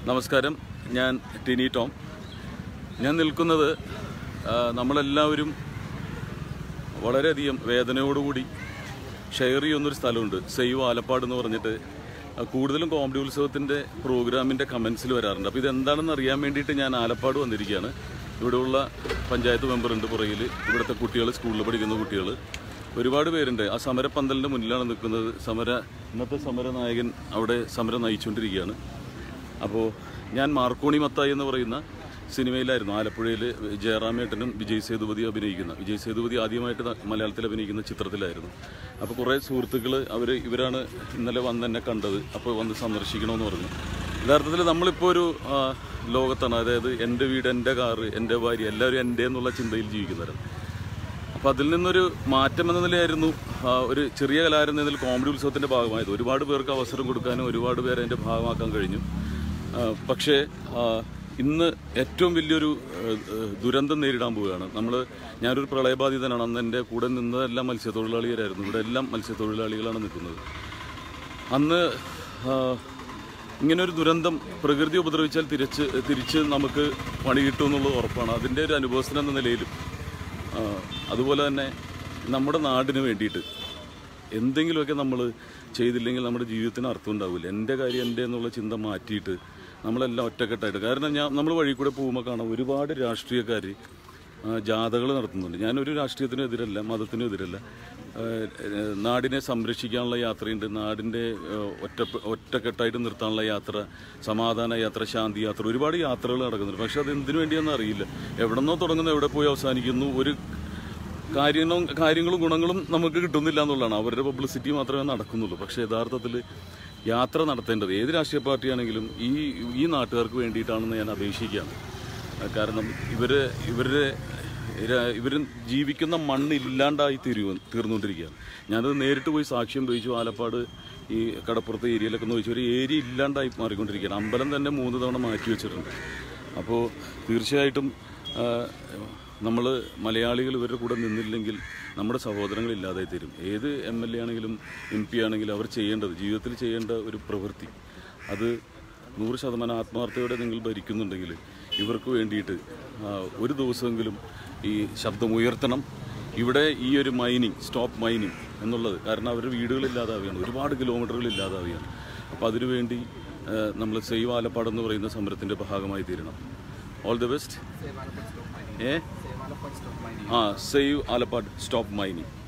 നമസ്കാരം ഞാൻ ടിനി ടോം ഞാൻ നിൽക്കുന്നത് ആ, നമ്മളെല്ലാവരും വളരെയധികം വേദനയോടുകൂടി ഷെയർ ചെയ്യുന്നൊരു സ്ഥലമുണ്ട് സേവ് ആലപ്പാട് എന്ന് പറഞ്ഞിട്ട് ആ, കൂടുതലും കോമഡി ഉത്സവത്തിൻ്റെ പ്രോഗ്രാമിൻ്റെ കമൻസിൽ വരാറുണ്ട് അപ്പോൾ ഇതെന്താണെന്ന് അറിയാൻ വേണ്ടിയിട്ട് ഞാൻ ആലപ്പാട് വന്നിരിക്കുകയാണ് ഇവിടെയുള്ള പഞ്ചായത്ത് മെമ്പറുണ്ട് പുറകിൽ ഇവിടുത്തെ കുട്ടികൾ സ്കൂളിൽ പഠിക്കുന്ന കുട്ടികൾ ഒരുപാട് പേരുണ്ട് ആ സമരപ്പന്തലിൻ്റെ മുന്നിലാണ് നിൽക്കുന്നത് സമര ഇന്നത്തെ സമര നായകൻ അവിടെ സമരം നയിച്ചുകൊണ്ടിരിക്കുകയാണ് അപ്പോൾ ഞാൻ മാർക്കോണി മത്തായി എന്ന് പറയുന്ന സിനിമയിലായിരുന്നു ആലപ്പുഴയിൽ ജയറാമേട്ടനും വിജയ് സേതുപതി അഭിനയിക്കുന്ന വിജയ് സേതുപതി ആദ്യമായിട്ട് ന- മലയാളത്തിൽ അഭിനയിക്കുന്ന ചിത്രത്തിലായിരുന്നു അപ്പോൾ കുറേ സുഹൃത്തുക്കൾ അവർ ഇവരാണ് ഇന്നലെ വന്ന് എന്നെ കണ്ടത് അപ്പോൾ വന്ന് സന്ദർശിക്കണമെന്ന് പറഞ്ഞു യഥാർത്ഥത്തിൽ നമ്മളിപ്പോൾ ഒരു ആ, ലോകത്താണ് അതായത് എൻ്റെ വീട് എൻ്റെ കാറ് എൻ്റെ ഭാര്യ എല്ലാവരും എൻ്റെ എന്നുള്ള ചിന്തയിൽ ജീവിക്കുന്നവരാണ് അപ്പോൾ അതിൽ നിന്നൊരു മാറ്റം എന്ന നിലയായിരുന്നു ആ, ഒരു ചെറിയ കലാകാരൻ എന്നതിൽ കോമഡി ഉത്സവത്തിൻ്റെ ഭാഗമായത് ഒരുപാട് പേർക്ക് അവസരം കൊടുക്കാനും ഒരുപാട് പേരെ അതിൻ്റെ ഭാഗമാക്കാൻ കഴിഞ്ഞു ആ, പക്ഷേ ആ, ഇന്ന് ഏറ്റവും വലിയൊരു ആ, ആ, ദുരന്തം നേരിടാൻ പോവുകയാണ് നമ്മൾ ഞാനൊരു പ്രളയബാധിതനാണ് അന്ന് എൻ്റെ കൂടെ നിന്നതെല്ലാം മത്സ്യത്തൊഴിലാളികളായിരുന്നു ഇവിടെ എല്ലാം മത്സ്യത്തൊഴിലാളികളാണ് നിൽക്കുന്നത് അന്ന് ആ, ഇങ്ങനൊരു ദുരന്തം പ്രകൃതി ഉപദ്രവിച്ചാൽ തിരിച്ച് തിരിച്ച് നമുക്ക് പണി കിട്ടും എന്നുള്ളത് ഉറപ്പാണ് അതിൻ്റെ ഒരു അനുഭവസ്ഥൻ എന്ന നിലയിലും ആ, അതുപോലെ തന്നെ നമ്മുടെ നാടിന് വേണ്ടിയിട്ട് എന്തെങ്കിലുമൊക്കെ നമ്മൾ ചെയ്തില്ലെങ്കിൽ നമ്മുടെ ജീവിതത്തിന് അർത്ഥം ഉണ്ടാവില്ല എൻ്റെ കാര്യം എൻ്റെ എന്നുള്ള ചിന്ത മാറ്റിയിട്ട് നമ്മളെല്ലാം ഒറ്റക്കെട്ടായിട്ട് കാരണം ഞാൻ നമ്മൾ വഴി കൂടെ പോകുമ്പോൾ കാണാം ഒരുപാട് രാഷ്ട്രീയക്കാർ ജാഥകൾ നടത്തുന്നുണ്ട് ഞാനൊരു രാഷ്ട്രീയത്തിനും എതിരല്ല മതത്തിനും എതിരല്ല ആ, ഏഹ്, നാടിനെ സംരക്ഷിക്കാനുള്ള യാത്രയുണ്ട് നാടിൻ്റെ ഏഹ്, ഒറ്റ ഒറ്റക്കെട്ടായിട്ട് നിർത്താനുള്ള യാത്ര സമാധാന യാത്ര ശാന്തി യാത്ര ഒരുപാട് യാത്രകൾ നടക്കുന്നുണ്ട് പക്ഷെ അത് എന്തിനു വേണ്ടിയാണെന്ന് അറിയില്ല എവിടെ നിന്നോ തുടങ്ങുന്നു എവിടെ പോയി അവസാനിക്കുന്നു ഒരു കാര്യങ്ങളും കാര്യങ്ങളും ഗുണങ്ങളും നമുക്ക് കിട്ടുന്നില്ല എന്നുള്ളതാണ് അവരുടെ പബ്ലിസിറ്റി മാത്രമേ നടക്കുന്നുള്ളൂ പക്ഷേ യഥാർത്ഥത്തിൽ യാത്ര നടത്തേണ്ടത് ഏത് രാഷ്ട്രീയ പാർട്ടിയാണെങ്കിലും ഈ ഈ നാട്ടുകാർക്ക് വേണ്ടിയിട്ടാണെന്ന് ഞാൻ അപേക്ഷിക്കുകയാണ് കാരണം ഇവർ ഇവരുടെ ഇവർ ജീവിക്കുന്ന മണ്ണ് ഇല്ലാണ്ടായി തീരുവ തീർന്നുകൊണ്ടിരിക്കുകയാണ് ഞാനത് നേരിട്ട് പോയി സാക്ഷ്യം വഹിച്ചു ആലപ്പാട് ഈ കടപ്പുറത്തെ ഏരിയയിലൊക്കെ നോക്കിച്ചു ഒരു ഏരിയ ഇല്ലാണ്ടായി മാറിക്കൊണ്ടിരിക്കുകയാണ് അമ്പലം തന്നെ മൂന്ന് തവണ മാറ്റി വെച്ചിട്ടുണ്ട് അപ്പോൾ തീർച്ചയായിട്ടും നമ്മൾ മലയാളികൾ ഇവരുടെ കൂടെ നിന്നില്ലെങ്കിൽ നമ്മുടെ സഹോദരങ്ങൾ ഇല്ലാതായി തീരും ഏത് എം എൽ എ ആണെങ്കിലും എം പി ആണെങ്കിലും അവർ ചെയ്യേണ്ടത് ജീവിതത്തിൽ ചെയ്യേണ്ട ഒരു പ്രവൃത്തി അത് നൂറ് ശതമാനം ആത്മാർത്ഥയോടെ നിങ്ങൾ ഭരിക്കുന്നുണ്ടെങ്കിൽ ഇവർക്ക് വേണ്ടിയിട്ട് ആ, ഒരു ദിവസമെങ്കിലും ഈ ശബ്ദം ഉയർത്തണം ഇവിടെ ഈ ഒരു മൈനിങ് സ്റ്റോപ്പ് മൈനിങ് എന്നുള്ളത് കാരണം അവരുടെ വീടുകളില്ലാതാവുകയാണ് ഒരുപാട് കിലോമീറ്ററുകൾ ഇല്ലാതാവുകയാണ് അപ്പോൾ അതിനുവേണ്ടി നമ്മൾ സേവ് ആലപ്പാട് എന്ന് പറയുന്ന സമരത്തിൻ്റെ ഭാഗമായി തീരണം ഓൾ ദി ബെസ്റ്റ് ഏ ആ സേവ് ആലപ്പാട് സ്റ്റോപ്പ് മൈനിങ്